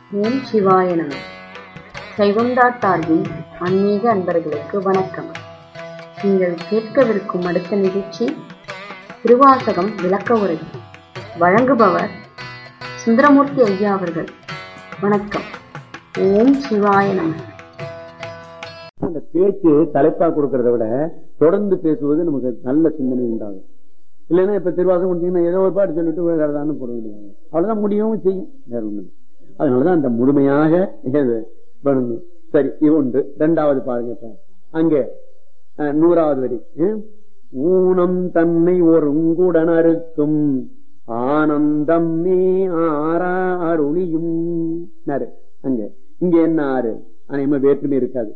ஓம் சிவாய நம சைவந்தா சார்பின் ஆன்மீக அன்பர்களுக்கு வணக்கம் நீங்கள் கேட்கவிருக்கும் அடுத்த நிகழ்ச்சி திருவாசகம் விளக்க உரை வழங்குபவர் சுந்தரமூர்த்தி ஐயா அவர்கள் வணக்கம் ஓம் சிவாய நம அந்த பேச்சு தலைப்பா கொடுக்கறத விட தொடர்ந்து பேசுவது நமக்கு நல்ல சிந்தனை உண்டாகும் இல்லைன்னா இப்ப திருவாசகம் முடிச்சீங்கன்னா ஏதோ ஒரு பாட்டு சொல்லிட்டு வேறதான்னு போட வேண்டியது அவ்வளவுதான் முடியவும் செய்யும் வேற ஒண்ணு இல்லை. அதனாலதான் அந்த முழுமையாக இது வேணும். சரி இது ஒன்று இரண்டாவது பாருங்க இப்ப அங்கே அஹ், நூறாவது வரி ஹம்? ஊனம் தன்னை ஒருங்குடன் அறுக்கும் ஆனந்தம் மே ஆறா அருளியும் நாரு. அங்க இங்க என்ன ஆறு அனைமா வேற்றுமை இருக்காது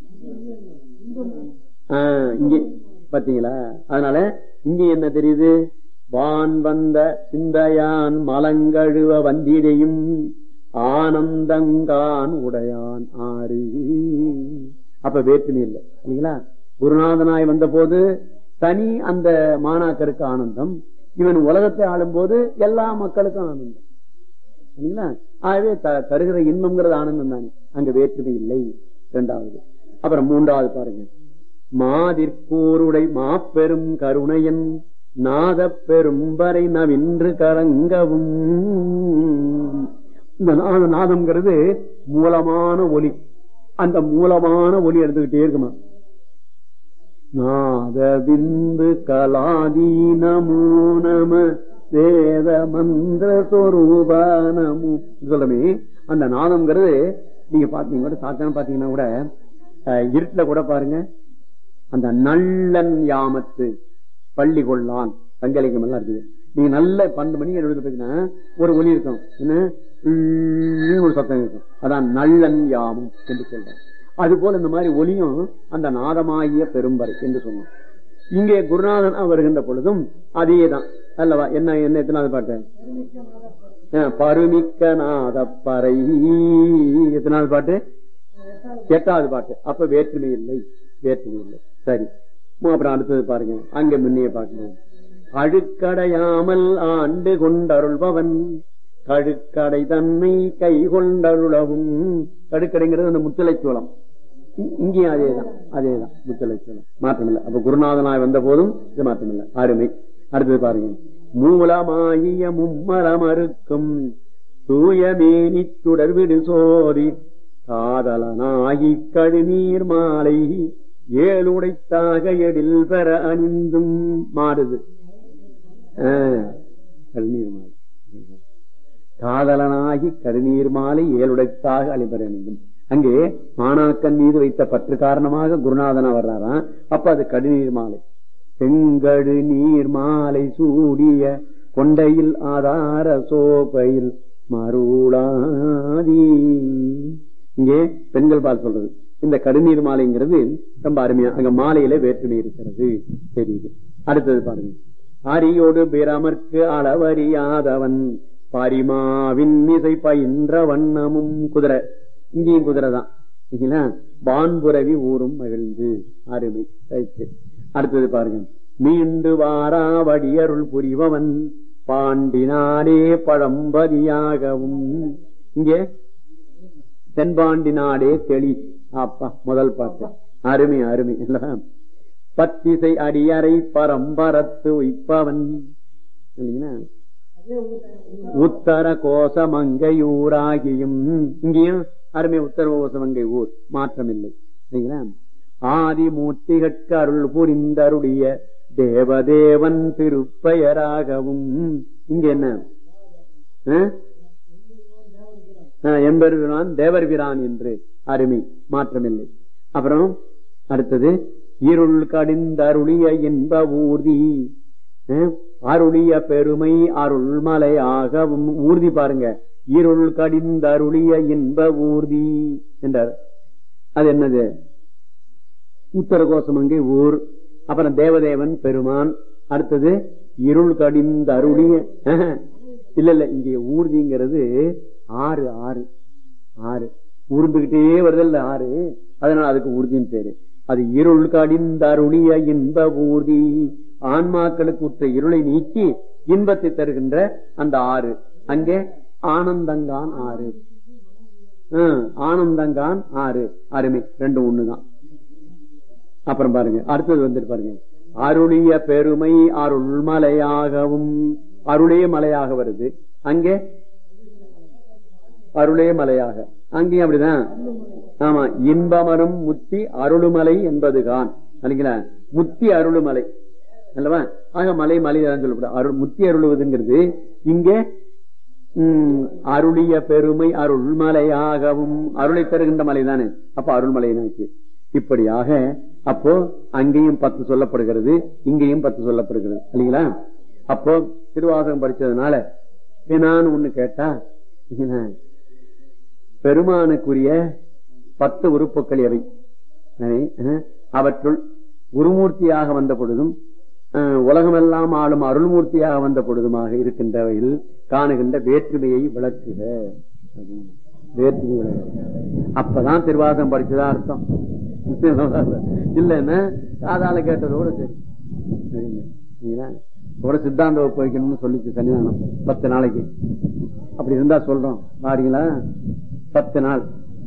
ஆஹ் இங்க பாத்தீங்களா அதனால இங்க என்ன தெரியுது வான் வந்த சிந்தையான் மலங்கழுவ வந்திடையும் ஆனந்தங்கான் உடையான் ஆறு அப்ப வேற்றுமை இல்லை இல்லைங்களா குருநாதனாய் வந்த போது தனி அந்த மாணாக்கருக்கு ஆனந்தம் இவன் உலகத்தை ஆளும்போது எல்லா மக்களுக்கும் ஆனந்தம் சரிங்களா ஆகவே த- தருகிற இன்பம்ங்கிறது ஆனந்தம் தானே அங்க வேற்றுமை இல்லை இரண்டாவது அப்புறம் மூன்றாவது பாருங்க மாதிற்கூருடை மாப்பெரும் கருணையன் நாத பெரும்பரை நவின்று கரங்கவும் இந்த நாத- நாதம்ங்கிறது மூலமான ஒலி அந்த மூலமான ஒலி எடுத்துக்கிட்டே இருக்குமா நாத விந்து கலாதி நமோ நம வேத மந்திர சொரூப நமோ சொல்லுமே அந்த நாதம்ங்கிறது நீங்க பாத்தீங்க கூட சாத்தான பாத்தீங்கன்னா கூட அஹ், இருட்டுல கூட பாருங்க அந்த நல்லன் யாமத்து பள்ளி கொள்ளான் சங்கலிங்கம் எல்லாம் இருக்குது நீங்க நல்ல பன்னெண்டு மணிக்கு எழுதி பார்த்தீங்கன்னா ஒரு ஒலி இருக்கும் என்ன உம் ஒரு சத்தம் இருக்கும் அதான் நல்லன் யாமம் என்று சொல்றேன் அது போல இந்த மாதிரி ஒலியும் அந்த நாதமாகிய பெரும்பறை என்று சொன்னோம் இங்கே குருநாதன் வருகின்ற பொழுதும் அதேதான் அல்லவா என்ன என்ன எத்தனாவது பாட்டு அஹ், பருமிக்க நாதப்பறை எத்தனாவது பாட்டு எட்டாவது பாட்டு அப்ப வேற்றுமை இல்லை வேற்றுமை இல்லை சரி மு- அப்புறம் அடுத்தது பாருங்க அங்க முன்னைய பார்க்கணும் அழுக்கடையாமல் ஆண்டு கொண்டருள்பவன் கழுக்கடை தன்னை கை கொண்டருளவும் கடுக்கடைங்கிறது அந்த முத்தலை சோளம் இ- இங்கேயும் அதேதான் அதேதான் முத்தலை சோளம் மாற்றமில்லை அப்ப குருநாதனாய் வந்த போதும் இது மாற்றமில்லை அருமை அடுத்தது பாருங்க மூலமாகிய மும்மரம் அறுக்கும் தூயமேனி சுடர்விடு சோதி காதலனாகி கழுநீர் மாலை ஏழுடைத்தாக எழில் பெற அணிந்தும் மாறுது ஆ, கழுநீர் மாலை காதலனாகி கருநீர் மாலை ஏழுடைத்தாக அழிபெற அணிந்தும் அங்கே மாணாக்கன் மீது வைத்த பற்று காரணமாக குருநாதனா வர்றாராம் அப்ப அது கடுநீர் மாலை செங்கடு நீர் மாலை சூடிய கொண்டையில் ஆதார சோபையில் மருளாதி இங்கே பெண்கள் பால் சொல்றது இந்த கடுநீர் மாலைங்கிறது ரொம்ப அருமையா அங்க மாலையில வேற்றுமை இருக்கிறது தெரியுது அடுத்தது பாருங்க அரியோடு பிரமர்க்கு அளவறியாதவன் பரிமாவின் இசை பயின்ற வண்ணமும் குதிரை இங்கேயும் குதிரை தான் சரிங்களா? வான்புரவி ஊரும் மகிழ்ந்து அருமை ரைட்டு அடுத்தது பாருங்க மீண்டு வாரா வடியருள் புரிபவன் பாண்டினாரே பழம்பதியாகவும் இங்கே தென்பாண்டி நாடே தெளி அப்பா முதல் பாட்டு அருமை அருமை இல்ல பத்திசை அடியறை பரம்பரத்து உய்ப்பவன் இல்லைங்களா உத்தர கோசமங்கையூராகியும் இங்கேயும் அருமை உத்தர கோசமங்கை ஊர் மாற்றமில்லை சரிங்களா ஆதி மூர்த்திகட்கு அருள் புரிந்தருடைய தேவதேவன் திருப்பெயராகவும் இங்க என்ன ஆ? ஆ, எம்பெருமான் தேவர் பிரான் என்று அருமை மாற்றமில்லை அப்புறம் அடுத்தது இருள் கடிந்தருளிய இன்ப ஊர்தி அஹ், அருளிய பெருமை அருள்மலையாகவும் ஊர்தி பாருங்க இருள் கடிந்தருளிய இன்ப ஊர்தி என்றார் அது என்னது உத்தர கோசமங்கை ஊர் அப்புறம் தேவதேவன் பெருமான் அடுத்தது இருள் கடிந்தருளிய அஹ், இல்ல இல்ல இங்கே ஊர்திங்கிறது ஆறு ஆறு ஆறு ஊர்ந்துகிட்டே வருதல்ல ஆறு அதனால அதுக்கு ஊர்தின்னு பேரு அது இருள் கடிந்தருளிய இன்ப ஊர்தி ஆன்மாக்களுக்கு உற்ற இருளை நீக்கி இன்பத்தை தருகின்ற அந்த ஆறு அங்கே ஆனந்தங்கான் ஆறு ஹம், ஆனந்தங்கான் ஆறு அருமை ரெண்டு ஒண்ணுதான் அப்புறம் பாருங்க அடுத்தது வந்துட்டு பாருங்க அருளிய பெருமை அருள்மலையாகவும் அருளே மலையாக வருது அங்கே அருளே மலையாக அங்கேயும் அப்படிதான் ஆமா இன்பமரும் முத்தி அருளுமலை என்பதுதான் இல்லைங்களா முத்தி அருளுமலை அல்லவா ஆக மலை மலை சொல்லக்கூடாது அருள் முத்தி அருளுவதுங்கிறது இங்கே ம், அருளிய பெருமை அருள்மலையாகவும் அருளை பெறுகின்ற மலை தானே அப்ப அருள்மலை நாச்சு இப்படியாக அப்போ அங்கேயும் பத்து சொல்லப்படுகிறது இங்கேயும் பத்து சொல்லப்படுகிறது இல்லைங்களா அப்போ திருவாசகம் படிச்சதுனால நான் ஒண்ணு கேட்டா என்ன, பெருமானுக்குரிய பத்து உறுப்புக்கள் எவை அவை, அஹ், அவற்றுள் குருமூர்த்தியாக வந்த பொழுதும் அஹ், உலகமெல்லாம் ஆளும் அருள்மூர்த்தியாக வந்த பொழுதுமாக இருக்கின்றவையில் காணுகின்ற வேற்றுமையை விளக்குக அப்படின்னு. வேற்றுமை விளக்குக அப்பதான் திருவாசகம் படிச்சதா அர்த்தம் இல்லைன்னா காதால கேட்டதோட சரி சரிங்க. சரிங்களா? கூட சித்தாந்த வகுப்பு வைக்கணும்னு சொல்லிச்சு சன்னிதானம் பத்து நாளைக்கு அப்படி இருந்தா சொல்றோம் வாரீங்களா பத்து நாள்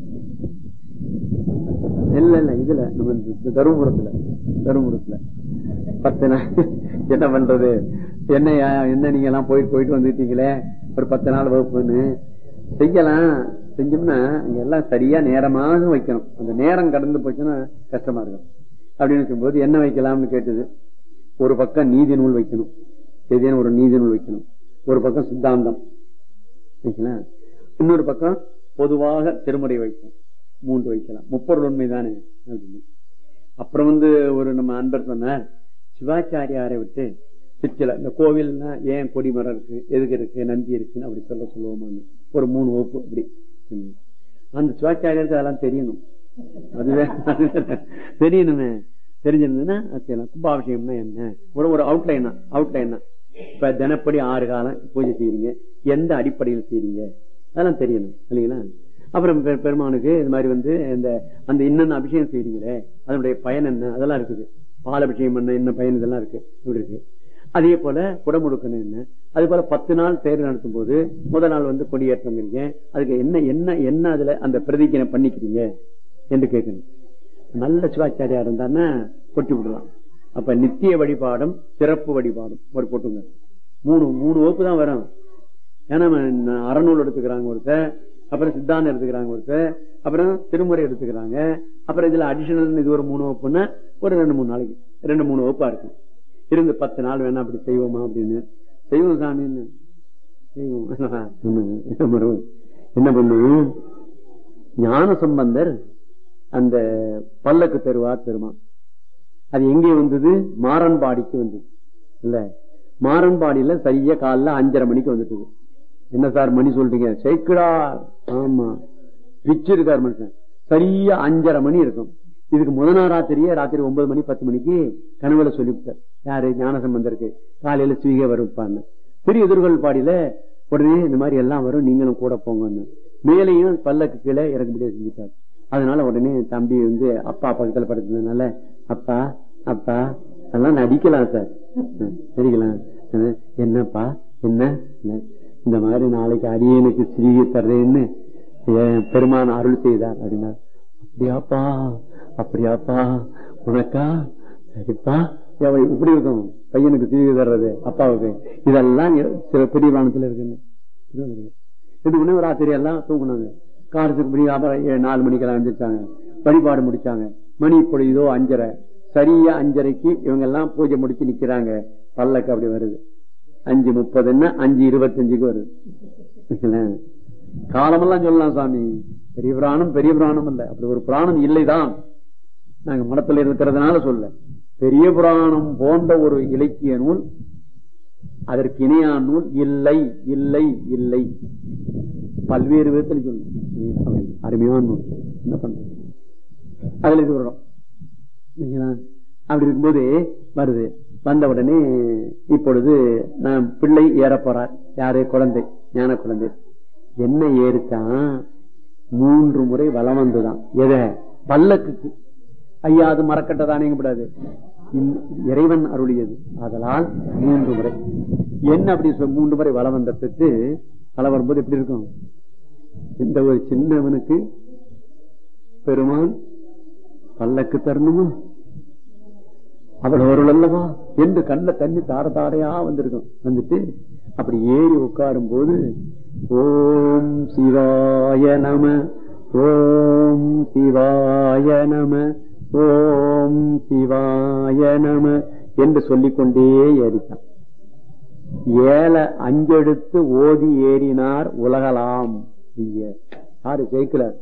இல்ல இல்ல இதுல நம்ம இந்த தருமபுரத்துல தருமபுரத்துல பத்து நாள் என்ன பண்றது என்ன என்ன நீங்க எல்லாம் போயிட்டு போயிட்டு வந்துட்டீங்களே ஒரு பத்து நாள் வகுப்புன்னு செய்யலாம் செஞ்சோம்னா அங்க எல்லாம் சரியா நேரமாக வைக்கணும் அந்த நேரம் கடந்து போச்சுன்னா கஷ்டமா இருக்கும் அப்படின்னு இருக்கும்போது என்ன வைக்கலாம்னு கேட்டது ஒரு பக்கம் நீதி நூல் வைக்கணும் ஏதேனும் ஒரு நீதி நூல் வைக்கணும் ஒரு பக்கம் சித்தாந்தம் சரிங்களா? இன்னொரு பக்கம் பொதுவாக திருமுறை வைக்கணும் மூன்று வைக்கலாம் முப்பொருள் உண்மைதானே அப்படின்னு அப்புறம் வந்து ஒரு நம்ம அன்பர் சொன்னார் சிவாச்சாரியாரை விட்டு சிற்சில இந்த கோவில்னா ஏன் கொடிமரம் இருக்கு எதுக்கு இருக்கு நந்தி இருக்குன்னு அப்படி சொல்ல சொல்லுவோமான்னு ஒரு மூணு வகுப்பு அப்படி ம். அந்த சிவாச்சாரியருக்கு அதெல்லாம் தெரியணும் அதுவே அதுவே தெரியணுமே தெரிஞ்சிருந்ததுன்னா அது செய்யலாம் கும்பாபிஷேகம்னா என்ன ஒரு ஒரு அவுட்லைனா அவுட்லைனா இப்ப தினப்படி ஆறு காலம் பூஜை செய்யறீங்க எந்த அடிப்படையில் செய்யறீங்க அதெல்லாம் தெரியணும் இல்லைங்களா அப்புறம் பெ- பெருமானுக்கு இது மாதிரி வந்து இந்த அந்த இன்னென்ன அபிஷேகம் செய்றீங்களே அதனுடைய பயன் என்ன அதெல்லாம் இருக்குது பால் அபிஷேகம் பண்ண என்ன பயன் இதெல்லாம் இருக்கு இப்படி இருக்கு அதே போல குடமுடுக்கணும் என்ன அது போல பத்து நாள் தேர் நடத்தும் போது முதல் நாள் வந்து கொடியேற்றங்கிறீங்க அதுக்கு என்ன என்ன என்ன அதுல அந்த பிரதிஜனை பண்ணிக்கிறீங்க என்று கேட்கணும் நல்ல சிவாச்சாரியா இருந்தான்னா கொட்டி விடலாம் அப்ப நித்திய வழிபாடும் சிறப்பு வழிபாடும் ஒரு போட்டுங்க மூணு மூணு வகுப்பு தான் வரும் ஏன்னா நம்ம அறநூல் எடுத்துக்கிறாங்க ஒருத்தர் அப்புறம் சித்தாந்தம் எடுத்துக்கிறாங்க ஒருத்தர் அப்புறம் திருமுறை எடுத்துக்கிறாங்க அப்புறம் இதுல அடிஷனல் இது ஒரு மூணு வகுப்புன்னா ஒரு ரெண்டு மூணு நாளைக்கு ரெண்டு மூணு வகுப்பா இருக்கு இருந்து பத்து நாள் வேணா அப்படி செய்வோமா அப்படின்னு செய்வோம் சாமின்னு செய்வோம் என்ன பண்ணுவோம்? என்ன பண்ணுவோம் ஞான சம்பந்தர் அந்த பல்லக்கு பெறுவார் பெருமான் அது எங்கே வந்தது மாறன்பாடிக்கு வந்தது இல்ல மாறன்பாடியில சரியா காலைல அஞ்சரை மணிக்கு வந்துட்டு என்ன சார் மணி சொல்றீங்க சைக்கிளா ஆமா பிச்சு இருக்கார் மனுஷன் சரியா அஞ்சரை மணி இருக்கும் இதுக்கு முத நாள் ராத்திரியே ராத்திரி ஒன்பது மணி பத்து மணிக்கு கனவுல சொல்லிவிட்டார் யாரு ஞானசம்பந்தருக்கு காலையில சுவிகை வருப்பான்னு பெரிய எதிர்கள் பாடியில உடனே இந்த மாதிரி எல்லாம் வரும் நீங்களும் கூட போங்கன்னு மேலையும் பல்லக்கு கீழே இறக்க முடியாது செஞ்சுட்டார் அதனால உடனே தம்பி வந்து அப்பா பக்கத்துல படுத்ததுனால அப்பா அப்பா அதெல்லாம் நடிக்கலாம் சார் ம், நடிக்கலாம் ம், என்னப்பா என்ன என்ன? இந்த மாதிரி நாளைக்கு அடியனுக்கு ஸ்ரீ தர்றேன்னு என் பெருமான் அருள் செய்தார் அப்படின்னா அப்படியாப்பா அப்படியாப்பா உனக்கா சரிப்பா எவ்வளவு இப்படி இருக்கும் பையனுக்கு ஸ்ரீ தர்றது அப்பாவுக்கு இதெல்லாம் எ- சில பெரிய பிராணத்துல இருக்குன்னு இது உடனே ராத்திரி எல்லாம் தூங்குனாங்க காலத்துக்கு முடி அப்புறம் ஏ- நாலு மணிக்கெல்லாம் எழுந்திரிச்சாங்க வழிபாடு முடிச்சாங்க மணி இப்பொழுது இதோ அஞ்சரை சரியா அஞ்சரைக்கு இவங்க எல்லாம் பூஜை முடிச்சு நிக்கிறாங்க பல்லக்கு அப்படி வருது அஞ்சு முப்பதுன்னா அஞ்சு இருபத்தஞ்சுக்கு வருது சரிங்களா? காலமெல்லாம் சொல்லலாம் சாமி பெரிய புராணம் பெரிய புராணம் இல்ல அப்படி ஒரு புராணம் இல்லைதான் நாங்க மனத்துல இருக்கிறதுனால சொல்ல பெரிய புராணம் போன்ற ஒரு இலக்கிய நூல் அதற்கு இணையான நூல் இல்லை இல்லை இல்லை பல்வேறு விதத்தில் சொல்லணும் அருமையான நூல் என்ன பண்றது அதுல இது வரும் சரிங்களா? அப்படி இருக்கும்போது வருது வந்த உடனே இப்பொழுது நான் பிள்ளை ஏற போறார் யாரு குழந்தை ஞான குழந்தை என்ன ஏறிச்சான் மூன்று முறை வலம் வந்துதான் எத பல்லக்குக்கு ஐயா அது மறக்கட்டதானே கூடாது இறைவன் அருளியது அதனால் மூன்று முறை என்ன அப்படி சொ- மூன்று முறை வலம் வந்ததுக்கு வலம் வரும்போது எப்படி இருக்கும் இந்த ஒரு சின்னவனுக்கு பெருமான் பல்லக்கு தரணுமா அவள் ஒரு அல்லவா என்று கண்ட தண்ணி தார தாரையா வந்திருக்கும் வந்துட்டு அப்படி ஏறி உட்காரும் போது ஓம் சிவாய நம ஓம் சிவாய நம ஓம் சிவாய நம என்று சொல்லிக்கொண்டே ஏறித்தான் ஏழ அஞ்செடுத்து ஓதி ஏறினார் உலகலாம் ஐய. யாரு ஜெயிக்கலார்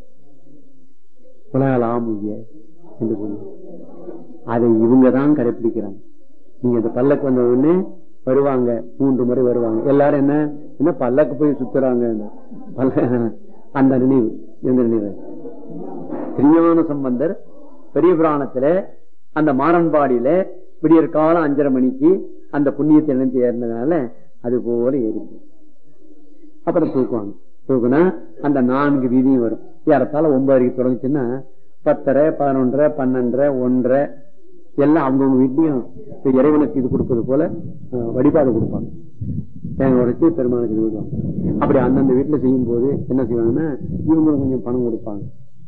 உலகலாம் ஐய என்று சொன்னார் அதை இவங்க தான் கடைபிடிக்கிறாங்க நீங்க இந்த பல்லக்கு வந்த உடனே வருவாங்க மூன்று முறை வருவாங்க எல்லாரும் என்ன என்ன பல்லக்கு போய் சுத்துறாங்க பல்ல அந்த நினைவு எந்த நினைவு திருஞான சம்பந்தர் பெரிய புராணத்துல அந்த மாறன்பாடியில விடியற் காலம் அஞ்சரை மணிக்கு அந்த புண்ணியத்தை நினைத்து ஏறினதுனால அது போல ஏறிச்சு அப்புறம் தூக்குவாங்க தூக்குனா அந்த நான்கு வீதியும் வரும் ஏறத்தால ஒன்பதரைக்கு தொடங்குச்சுன்னா பத்தரை பதினொன்றரை பன்னெண்டரை ஒன்றரை எல்லாம் அவங்கவுங்க வீட்லயும் இப்ப இறைவனுக்கு இது கொடுப்பது போல அஹ், வழிபாடு கொடுப்பாங்க தேங்காய் உடைச்சு பெருமாளுக்கு இது கொடுப்பாங்க அப்படி அந்தந்த வீட்டுல செய்யும் போது என்ன செய்வாங்கன்னா இவங்களும் கொஞ்சம் பணம் கொடுப்பாங்க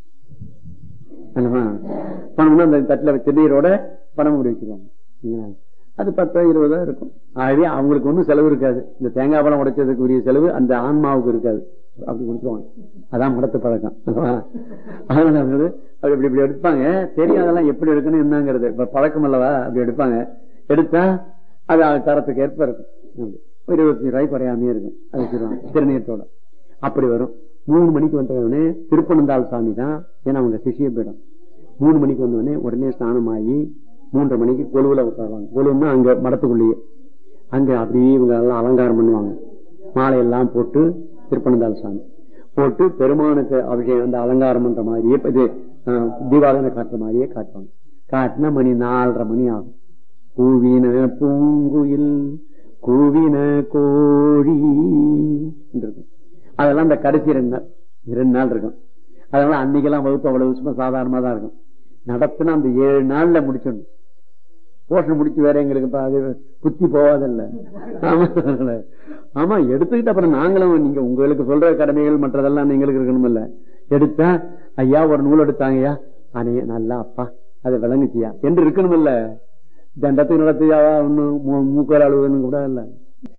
அல்லவா பணம்னா அந்த தட்டுல திருநீரோட பணம் முடி வச்சிருவாங்க சரிங்களா? அது பத்தோ இருபதோ இருக்கும் ஆகவே அவங்களுக்கு ஒன்றும் செலவு இருக்காது இந்த தேங்காய் பழம் உடைச்சதுக்கு உரிய செலவு அந்த ஆன்மாவுக்கு இருக்காது அப்படி கொடுத்துருவாங்க அதான் மடத்து பழக்கம் அல்லவா? அதனால வந்து அப்படி இப்படி இப்படி எடுப்பாங்க தெரியும் அதெல்லாம் எப்படி எடுக்கணும் என்னங்கிறது இப்ப பழக்கம் அல்லவா அப்படி எடுப்பாங்க எடுத்தா அது அது தரத்துக்கு ஏற்ப இருக்கும் அப்படி. ஒரு இருபத்தஞ்சு ரூபாய் குறையாமையே இருக்கும் அது வச்சிருவாங்க திருநீரத்தோட அப்படி வரும் மூணு மணிக்கு வந்தவொடனே திருப்பனந்தாள் சாமி தான் ஏன்னா அவங்க சிஷிய பீடம் மூணு மணிக்கு வந்தவொடனே உடனே ஸ்நானம் ஆகி மூன்றரை மணிக்கு கொலுவுல உட்காருவாங்க கொலுன்னா அங்க மடத்துக்குள்ளேயே அங்க அப்படியே இவங்க எல்லாம் அலங்காரம் பண்ணுவாங்க மாலை எல்லாம் போட்டு திருப்பனந்தாள் சாமி போட்டு பெருமானுக்கு அபிஷேகம் வந்து அலங்காரம் பண்ற மாதிரியே இப்ப இது அஹ், தீபாவளி காட்டுற மாதிரியே காட்டுவாங்க காட்டினா மணி நாலரை மணி ஆகும் பூவின பூங்குயில் கூவின கோழி என்று இருக்கும் அதெல்லாம் இந்த கடைசி ரெண்டு நாள் ரெண்டு நாள் இருக்கும் அதனால அன்னைக்கெல்லாம் வகுப்பு அவ்வளவு சும்மா சாதாரணமா தான் இருக்கும் நடத்துனா அந்த ஏழு நாள்ல முடிச்சிடணும் போஷன் முடிச்சு வேற எங்களுக்கு இப்ப அது புத்தி போவாதில்ல ஆமா ஆமா எடுத்துக்கிட்டு அப்புறம் நாங்களும் நீங்க உங்களுக்கு சொல்ற கடமைகள் மற்றதெல்லாம் நீங்களுக்கு இருக்கணும் இல்ல எடுத்தா ஐயா ஒரு நூல் எடுத்தாங்கய்யா அனே நல்லா அப்பா அது விளங்குச்சியா என்று இருக்கணும் இல்ல தண்டத்துக்கு நடத்தியா ஒன்னும் மூக்கோர் அழுவதுன்னு கூட இல்ல